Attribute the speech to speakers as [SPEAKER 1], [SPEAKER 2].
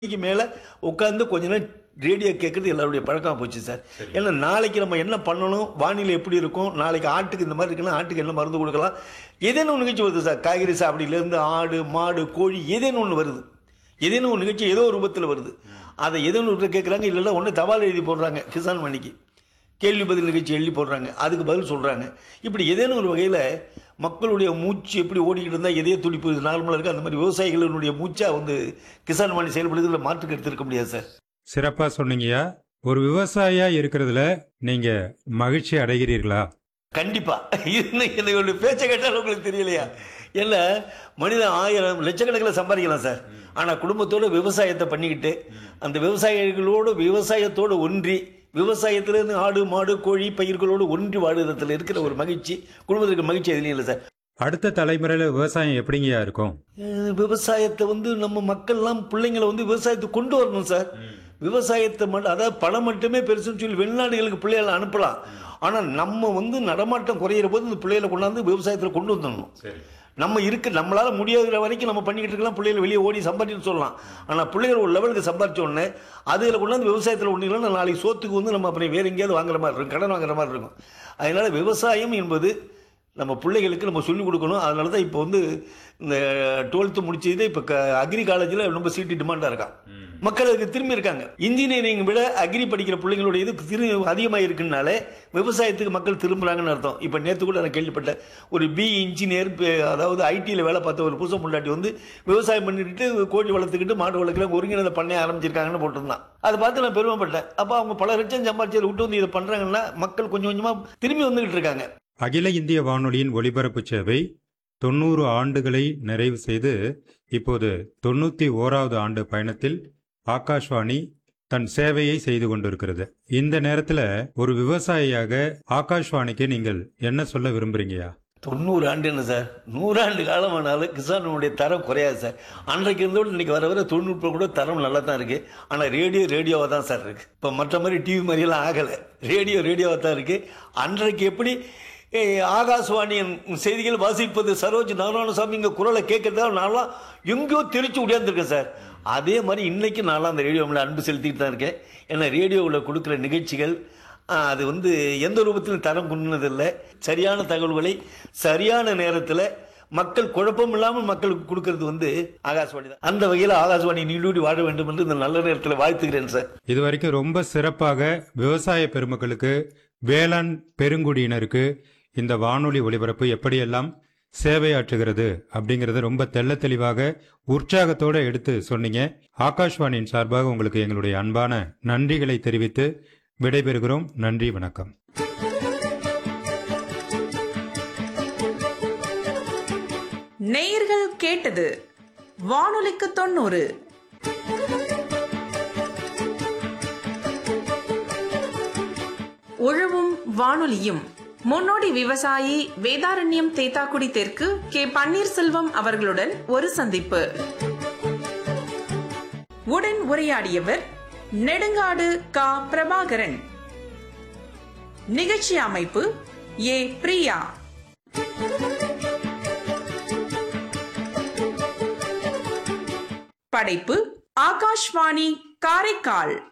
[SPEAKER 1] மணிக்கு மேலே உட்காந்து கொஞ்ச நேரம் ரேடியோ கேட்குறது எல்லாருடைய பழக்கமாக போச்சு சார் ஏன்னா நாளைக்கு நம்ம என்ன பண்ணணும் வானிலை எப்படி இருக்கும் நாளைக்கு ஆட்டுக்கு இந்த மாதிரி இருக்குன்னா ஆட்டுக்கு என்ன மருந்து கொடுக்கலாம் ஏதேனும் ஒரு நிகழ்ச்சி வருது சார் காய்கறி சாப்பிடிலேருந்து ஆடு மாடு கோழி ஏதேனும் ஒன்று வருது ஏதேனும் ஒரு நிகழ்ச்சி ஏதோ ஒரு ரூபத்தில் வருது அதை ஏதேனும் ஒரு கேட்குறாங்க இல்லைன்னா ஒன்று தபால் எழுதி போடுறாங்க கிசான் மணிக்கு கேள்வி பதில் நிகழ்ச்சி எழுதி போடுறாங்க அதுக்கு பதில் சொல்கிறாங்க இப்படி ஏதேனும் ஒரு வகையில் மக்களுடைய மூச்சு எப்படி ஓடிக்கிட்டு இருந்தால் எதே துடிப்பு நார்மலாக இருக்குது அந்த மாதிரி விவசாயிகளினுடைய மூச்சாக வந்து கிசான் மணி செயல்படுறதுல மாற்றுக்கு எடுத்திருக்க முடியாது சார்
[SPEAKER 2] சிறப்பா சொன்னீங்கய்யா ஒரு விவசாயியா இருக்கிறதுல நீங்க மகிழ்ச்சி அடைகிறீர்களா
[SPEAKER 1] கண்டிப்பா இன்னும் என்னுடைய பேச்சை கேட்டால் உங்களுக்கு தெரியலையா இல்ல மனிதன் ஆயிரம் லட்சக்கணக்கில் சம்பாதிக்கலாம் சார் ஆனா குடும்பத்தோட விவசாயத்தை பண்ணிக்கிட்டு அந்த விவசாயிகளோடு விவசாயத்தோடு ஒன்றி விவசாயத்திலிருந்து ஆடு மாடு கோழி பயிர்களோடு ஒன்றி வாழுறதுல இருக்கிற ஒரு மகிழ்ச்சி குடும்பத்துக்கு மகிழ்ச்சி எதுலையும் இல்லை சார்
[SPEAKER 2] அடுத்த தலைமுறையில விவசாயம் எப்படிங்கய்யா இருக்கும்
[SPEAKER 1] அஹ் விவசாயத்தை வந்து நம்ம மக்கள்லாம் பிள்ளைங்களை வந்து விவசாயத்துக்கு கொண்டு வரணும் சார் விவசாயத்தை மட்டும் அதாவது பணம் மட்டுமே பெருசுன்னு சொல்லி வெளிநாடுகளுக்கு பிள்ளைகளை அனுப்பலாம் ஆனால் நம்ம வந்து நடமாட்டம் குறையிற போது இந்த பிள்ளைகளை கொண்டாந்து விவசாயத்தில் கொண்டு வந்துடணும் நம்ம இருக்கு நம்மளால முடியாத வரைக்கும் நம்ம பண்ணிக்கிட்டு இருக்கலாம் பிள்ளைகள் வெளியே ஓடி சம்பாதிச்சு சொல்லலாம் ஆனால் பிள்ளைகள் ஒரு லெவலுக்கு சம்பாதிச்ச உடனே அதில் கொண்டாந்து விவசாயத்தில் ஒன்று இல்லைன்னா நாளைக்கு சோத்துக்கு வந்து நம்ம அப்புறம் வேற எங்கேயாவது வாங்குற மாதிரி இருக்கும் கடன் வாங்குற மாதிரி இருக்கும் அதனால விவசாயம் என்பது நம்ம பிள்ளைகளுக்கு நம்ம சொல்லிக் கொடுக்கணும் அதனால தான் இப்போ வந்து இந்த டுவெல்த்து முடிச்சது இப்போ க அக்ரி காலேஜில் ரொம்ப சீட்டு டிமாண்டாக இருக்கான் மக்கள் அதுக்கு திரும்பி இருக்காங்க இன்ஜினியரிங் விட அக்ரி படிக்கிற பிள்ளைங்களுடைய இது திரு அதிகமாக இருக்குனாலே விவசாயத்துக்கு மக்கள் திரும்புகிறாங்கன்னு அர்த்தம் இப்போ நேற்று கூட நான் கேள்விப்பட்டேன் ஒரு பி இன்ஜினியர் அதாவது ஐடியில் வேலை பார்த்த ஒரு புதுசு முன்னாடி வந்து விவசாயம் பண்ணிட்டு கோழி வளர்த்துக்கிட்டு மாடு வளர்க்கல ஒருங்கிணைந்த பண்ணைய ஆரம்பிச்சிருக்காங்கன்னு போட்டிருந்தான் அதை பார்த்து நான் பெருமைப்பட்டேன் அப்போ அவங்க பல லட்சம் சம்பாதிச்சதை விட்டு வந்து இதை பண்ணுறாங்கன்னா மக்கள் கொஞ்சம் கொஞ்சமாக திரும்பி வந்துகிட்டு இருக்காங்க
[SPEAKER 2] அகில இந்திய வானொலியின் ஒலிபரப்பு சேவை தொண்ணூறு ஆண்டுகளை நிறைவு செய்து இப்போது தொண்ணூத்தி ஓராவது ஆண்டு பயணத்தில் ஆகாஷ்வாணி தன் சேவையை செய்து கொண்டிருக்கிறது இந்த நேரத்துல ஒரு விவசாயியாக ஆகாஷ்வாணிக்கு நீங்கள் என்ன சொல்ல விரும்புறீங்கயா
[SPEAKER 1] தொண்ணூறு ஆண்டு என்ன சார் நூறாண்டு காலம் ஆனாலும் கிசானுடைய தரம் குறையாது சார் அன்றைக்கு இருந்தோடு இன்னைக்கு வர வர தொண்ணூறு கூட தரம் நல்லா தான் இருக்குது ஆனால் ரேடியோ ரேடியோவாக தான் சார் இருக்குது இப்போ மற்ற மாதிரி டிவி மாதிரியெல்லாம் ஆகலை ரேடியோ ரேடியோவாக தான் இருக்குது அன்றைக்கு எப்படி ஏய், ஆகாசவாணியின் செய்திகள் வாசிப்பது சரோஜ் நாராயணசாமி இங்கே குரலை கேட்கறதால நான்லாம் எங்கேயோ தெரிச்சு உடையாந்துருக்கேன் சார் அதே மாதிரி இன்னைக்கு நான்லாம் அந்த ரேடியோ மேலே அன்பு செலுத்திட்டு தான் இருக்கேன் ஏன்னா ரேடியோவில் கொடுக்குற நிகழ்ச்சிகள் ஆ, அது வந்து எந்த ரூபத்திலும் தரம் குன்னதில்லை சரியான தகவல்களை சரியான நேரத்தில் மக்கள் குழப்பம் இல்லாமல் மக்களுக்கு கொடுக்கறது வந்து ஆகாசவாணி தான் அந்த வகையில் ஆகாசவாணி நீடூடி வாழ வேண்டும் என்று இந்த நல்ல நேரத்தில் வாழ்த்துகிறேன் சார்
[SPEAKER 2] இதுவரைக்கும் ரொம்ப சிறப்பாக விவசாய பெருமக்களுக்கு வேளாண் பெருங்குடியினருக்கு இந்த வானொலி ஒலிபரப்பு எப்படியெல்லாம் சேவையாற்றுகிறது அப்படிங்கறத ரொம்ப தெள்ள தெளிவாக உற்சாகத்தோட எடுத்து சொன்னீங்க ஆகாஷ்வாணியின் சார்பாக உங்களுக்கு எங்களுடைய அன்பான நன்றிகளை தெரிவித்து விடைபெறுகிறோம் நன்றி வணக்கம்
[SPEAKER 3] நேயர்கள் கேட்டது வானொலிக்கு தொண்ணூறு உழவும் வானொலியும் முன்னோடி விவசாயி வேதாரண்யம் தேத்தாக்குடி தெற்கு கே பன்னீர்செல்வம் அவர்களுடன் ஒரு சந்திப்பு உடன் உரையாடியவர் நெடுங்காடு கா பிரபாகரன் நிகழ்ச்சி அமைப்பு ஏ பிரியா படைப்பு ஆகாஷ்வாணி காரைக்கால்